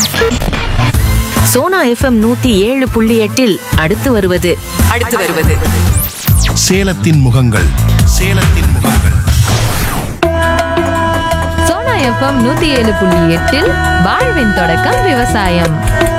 Sona FM நூத்தி ஏழு புள்ளி எட்டில் அடுத்து வருவது அடுத்து வருவது சேலத்தின் முகங்கள் சேலத்தின் முகங்கள் சோனா எஃப்எம் நூத்தி ஏழு புள்ளி எட்டில் வாழ்வின் தொடக்கம் விவசாயம்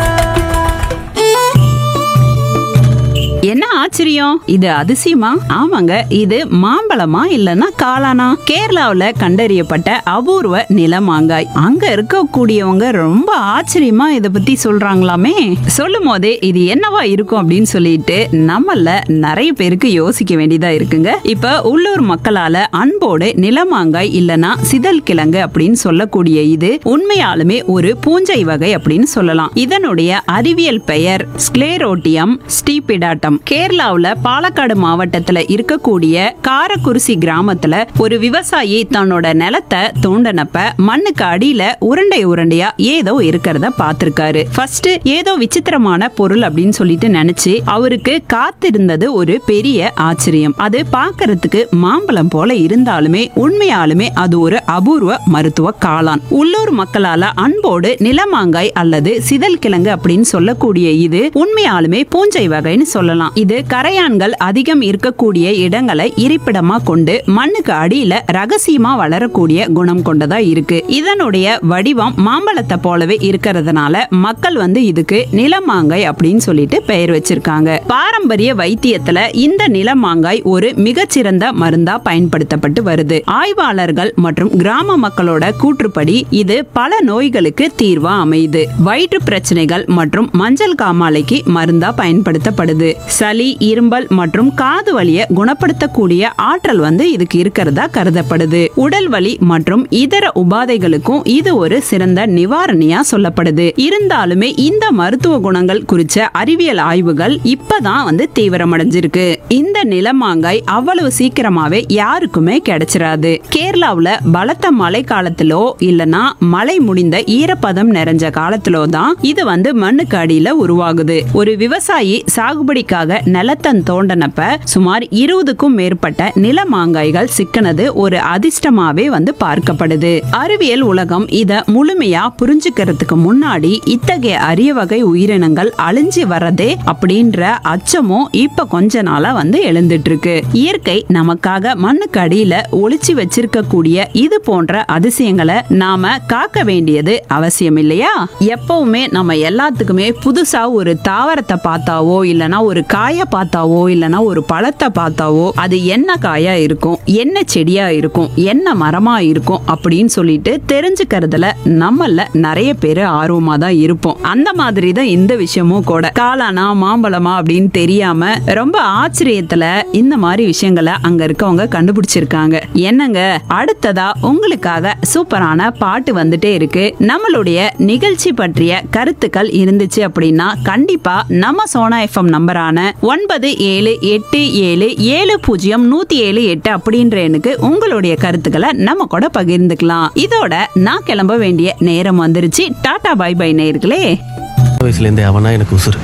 என்ன ஆச்சரியம் இது அதிசயமா ஆமாங்க இது மாம்பழமா இல்லனா காளானா கேரளாவுல கண்டறியப்பட்ட அபூர்வ நிலமாங்காய் அங்க இருக்கக்கூடியவங்க ரொம்ப ஆச்சரியமா இத பத்தி சொல்றாங்களாமே சொல்லும் போதே இது என்னவா இருக்கும் அப்படின்னு சொல்லிட்டு நம்மள நிறைய பேருக்கு யோசிக்க வேண்டியதா இருக்குங்க இப்ப உள்ளூர் மக்களால அன்போடு நிலமாங்காய் இல்லனா சிதல் கிழங்கு அப்படின்னு சொல்லக்கூடிய இது உண்மையாலுமே ஒரு பூஞ்சை வகை அப்படின்னு சொல்லலாம் இதனுடைய அறிவியல் பெயர் ஸ்க்ளேரோட்டியம் ஸ்டீபிடாட்டம் கேரளாவுல பாலக்காடு மாவட்டத்துல இருக்கக்கூடிய காரக்குறிசி கிராமத்துல ஒரு விவசாயி தன்னோட நிலத்தை தோண்டனப்ப மண்ணுக்கு அடியில உருண்டை உருண்டையா ஏதோ இருக்கிறத பார்த்திருக்காரு ஃபர்ஸ்ட் ஏதோ விசித்திரமான பொருள் அப்படின்னு சொல்லிட்டு நினைச்சு அவருக்கு காத்திருந்தது ஒரு பெரிய ஆச்சரியம் அது பார்க்கிறதுக்கு மாம்பழம் போல இருந்தாலுமே உண்மையாலுமே அது ஒரு அபூர்வ மருத்துவ காளான் உள்ளூர் மக்களால அன்போடு நிலமாங்காய் அல்லது சிதல் கிழங்கு அப்படின்னு சொல்லக்கூடிய இது உண்மையாலுமே பூஞ்சை வகைன்னு சொல்லலாம் இது கரையான்கள் அதிகம் இருக்கக்கூடிய இடங்களை இருப்பிடமா கொண்டு மண்ணுக்கு அடியில ரகசியமா வளரக்கூடிய குணம் கொண்டதா இருக்கு இதனுடைய வடிவம் மாம்பழத்தை போலவே இருக்கிறதுனால மக்கள் வந்து இதுக்கு நிலமாங்காய் அப்படின்னு சொல்லிட்டு பெயர் வச்சிருக்காங்க பாரம்பரிய வைத்தியத்துல இந்த நிலமாங்காய் ஒரு மிகச்சிறந்த மருந்தா பயன்படுத்தப்பட்டு வருது ஆய்வாளர்கள் மற்றும் கிராம மக்களோட கூற்றுப்படி இது பல நோய்களுக்கு தீர்வா அமையுது வயிற்று பிரச்சனைகள் மற்றும் மஞ்சள் காமாலைக்கு மருந்தா பயன்படுத்தப்படுது சளி இரும்பல் மற்றும் காது வலிய குணப்படுத்தக்கூடிய ஆற்றல் வந்து இதுக்கு இருக்கிறதா கருதப்படுது உடல் வலி மற்றும் இதர உபாதைகளுக்கும் இது ஒரு சிறந்த நிவாரணியா சொல்லப்படுது இருந்தாலுமே இந்த மருத்துவ குணங்கள் குறிச்ச அறிவியல் ஆய்வுகள் இப்பதான் வந்து தீவிரமடைஞ்சிருக்கு இந்த நிலமாங்காய் அவ்வளவு சீக்கிரமாவே யாருக்குமே கிடைச்சிராது கேரளாவுல பலத்த மழை காலத்திலோ இல்லனா மழை முடிந்த ஈரப்பதம் நிறைஞ்ச காலத்திலோ தான் இது வந்து மண்ணுக்கு அடியில உருவாகுது ஒரு விவசாயி சாகுபடிக்காக நிலத்தன் தோண்டனப்ப சுமார் இருபதுக்கும் மேற்பட்ட நில மாங்காய்கள் சிக்கனது ஒரு அதிர்ஷ்டமாவே வந்து பார்க்கப்படுது அறிவியல் உலகம் இத முழுமையா புரிஞ்சுக்கிறதுக்கு முன்னாடி இத்தகைய அரிய வகை உயிரினங்கள் அழிஞ்சு வரதே அப்படின்ற அச்சமும் இப்ப கொஞ்ச நாளா வந்து எழுந்துட்டு இருக்கு இயற்கை நமக்காக மண்ணுக்கு அடியில ஒளிச்சு வச்சிருக்கக்கூடிய இது போன்ற அதிசயங்களை நாம காக்க வேண்டியது அவசியம் இல்லையா எப்பவுமே நம்ம எல்லாத்துக்குமே புதுசா ஒரு தாவரத்தை பார்த்தாவோ இல்லனா ஒரு காயை பார்த்தாவோ இல்லனா ஒரு பழத்தை பார்த்தாவோ அது என்ன காயா இருக்கும் என்ன செடியா இருக்கும் என்ன மரமா இருக்கும் அப்படின்னு சொல்லிட்டு தெரிஞ்சுக்கிறதுல நம்மள நிறைய பேர் ஆர்வமா தான் இருப்போம் அந்த மாதிரி தான் இந்த விஷயமும் கூட காளானா மாம்பழமா அப்படின்னு தெரியாம ரொம்ப ஆச்சரியத்துல இந்த மாதிரி விஷயங்களை அங்க இருக்கவங்க கண்டுபிடிச்சிருக்காங்க என்னங்க அடுத்ததா உங்களுக்காக சூப்பரான பாட்டு வந்துட்டே இருக்கு நம்மளுடைய நிகழ்ச்சி பற்றிய கருத்துக்கள் இருந்துச்சு அப்படின்னா கண்டிப்பா நம்ம சோனா எஃப்எம் நம்பரான ஒன்பது ஏழு எட்டு ஏழு ஏழு பூஜ்ஜியம் நூத்தி ஏழு எட்டு அப்படின்ற எண்ணுக்கு உங்களுடைய கருத்துக்களை நம்ம கூட பகிர்ந்துக்கலாம் இதோட நான் கிளம்ப வேண்டிய நேரம் வந்துருச்சு டாடா பை பை நேர்களே வயசுலேருந்தே அவனா எனக்கு உசுறு